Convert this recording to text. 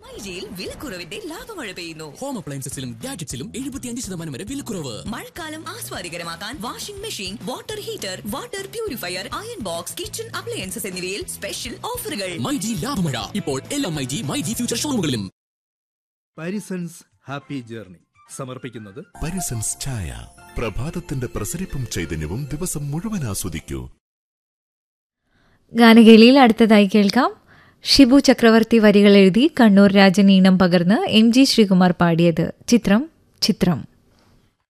മൈജിയിൽ വിലക്കുറവിന്റെ ലാഭമഴ പെയ്യുന്നു ഹോം അപ്ലയൻസസിലും ഗാഡ്ജറ്റ്സിലും എഴുപത്തിയഞ്ച് ശതമാനം വരെ വിലക്കുറവ് മഴക്കാലം ആസ്വാദികരമാക്കാൻ washing machine water heater water purifier iron box kitchen appliances എന്നിവയിൽ സ്പെഷ്യൽ ഓഫറുകൾ മൈജി ലാഭമഴ ഇപ്പോൾ എല്ലാ മൈജി മൈജി ഫ്യൂച്ചർ ഷോറൂമുകളിലും പാരിസൺസ് ഹാപ്പി ജേർണി സമർപ്പിക്കുന്നത് പരിസൻസ് ചായ പ്രഭാതത്തിന്റെ പ്രസരിപ്പും ചൈതന്യവും ദിവസം മുഴുവൻ ആസ്വദിക്കൂ ഗാനകേളിയിൽ അടുത്തതായി കേൾക്കാം ഷിബു ചക്രവർത്തി വരികൾ എഴുതി കണ്ണൂർ രാജൻ ഈണം പകർന്ന് എം ജി ശ്രീകുമാർ പാടിയത് ചിത്രം ചിത്രം